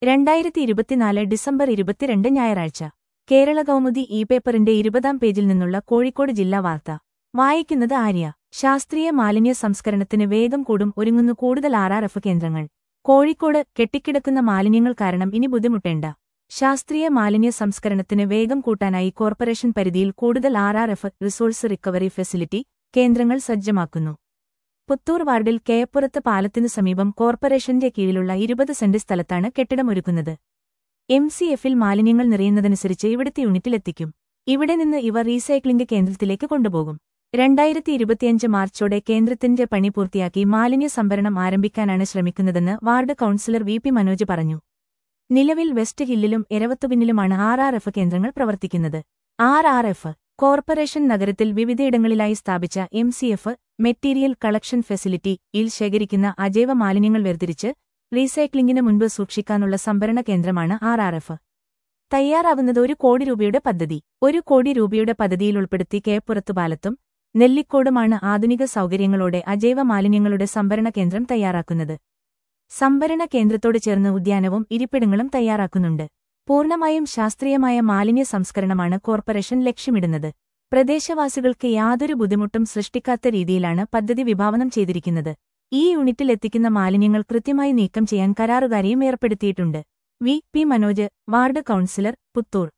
രണ്ടായിരത്തി ഇരുപത്തിനാല് ഡിസംബർ ഇരുപത്തിരണ്ട് ഞായറാഴ്ച കേരള കൗമുദി ഇ പേപ്പറിന്റെ ഇരുപതാം പേജിൽ നിന്നുള്ള കോഴിക്കോട് ജില്ലാ വാർത്ത വായിക്കുന്നത് ആര്യ ശാസ്ത്രീയ മാലിന്യ സംസ്കരണത്തിന് വേഗം കൂടും ഒരുങ്ങുന്നു കൂടുതൽ ആർ ആർ എഫ് കേന്ദ്രങ്ങൾ കോഴിക്കോട് കെട്ടിക്കിടക്കുന്ന മാലിന്യങ്ങൾ കാരണം ഇനി ബുദ്ധിമുട്ടേണ്ട ശാസ്ത്രീയ മാലിന്യ സംസ്കരണത്തിന് വേഗം കൂട്ടാനായി കോർപ്പറേഷൻ പരിധിയിൽ കൂടുതൽ R R F resource recovery facility കേന്ദ്രങ്ങൾ സജ്ജമാക്കുന്നു പുത്തൂർ വാർഡിൽ കേയപ്പുറത്ത് പാലത്തിനു സമീപം കോർപ്പറേഷന്റെ കീഴിലുള്ള ഇരുപത് സെന്റ് സ്ഥലത്താണ് കെട്ടിടമൊരുക്കുന്നത് എം സി എഫിൽ മാലിന്യങ്ങൾ നിറയുന്നതനുസരിച്ച് ഇവിടുത്തെ യൂണിറ്റിലെത്തിക്കും ഇവിടെ നിന്ന് ഇവ റീസൈക്ലിംഗ് കേന്ദ്രത്തിലേക്ക് കൊണ്ടുപോകും രണ്ടായിരത്തി ഇരുപത്തിയഞ്ച് മാർച്ചോടെ കേന്ദ്രത്തിന്റെ പണി പൂർത്തിയാക്കി മാലിന്യ സംഭരണം ആരംഭിക്കാനാണ് ശ്രമിക്കുന്നതെന്ന് ward councillor V P Manoj പറഞ്ഞു നിലവിൽ വെസ്റ്റ് ഹില്ലിലും എരവത്തുപിന്നിലുമാണ് ആർ ആർ എഫ് കേന്ദ്രങ്ങൾ പ്രവർത്തിക്കുന്നത് ആർ ആർ എഫ് കോർപ്പറേഷൻ നഗരത്തിൽ വിവിധയിടങ്ങളിലായി സ്ഥാപിച്ച M C F material collection facility ഇൽ ശേഖരിക്കുന്ന അജൈവ മാലിന്യങ്ങൾ വേർതിരിച്ച് റീസൈക്ലിംഗിന് മുൻപ് സൂക്ഷിക്കാനുള്ള സംഭരണ കേന്ദ്രമാണ് ആർ ആർ എഫ് തയ്യാറാവുന്നത് ഒരു കോടി രൂപയുടെ പദ്ധതി ഒരു കോടി രൂപയുടെ പദ്ധതിയിൽ ഉൾപ്പെടുത്തി കേപ്പുറത്തു പാലത്തും നെല്ലിക്കോടുമാണ് ആധുനിക സൗകര്യങ്ങളോടെ അജൈവ മാലിന്യങ്ങളുടെ സംഭരണ കേന്ദ്രം തയ്യാറാക്കുന്നത് സംഭരണ കേന്ദ്രത്തോട് ചേർന്ന് ഉദ്യാനവും ഇരിപ്പിടങ്ങളും തയ്യാറാക്കുന്നുണ്ട് പൂർണ്ണമായും ശാസ്ത്രീയമായ മാലിന്യ സംസ്കരണമാണ് കോർപ്പറേഷൻ ലക്ഷ്യമിടുന്നത് പ്രദേശവാസികൾക്ക് യാതൊരു ബുദ്ധിമുട്ടും സൃഷ്ടിക്കാത്ത രീതിയിലാണ് പദ്ധതി വിഭാവനം ചെയ്തിരിക്കുന്നത് ഈ യൂണിറ്റിൽ എത്തിക്കുന്ന മാലിന്യങ്ങൾ കൃത്യമായി നീക്കം ചെയ്യാൻ കരാറുകാരെയും ഏർപ്പെടുത്തിയിട്ടുണ്ട് V P Manoj ward councillor Puthur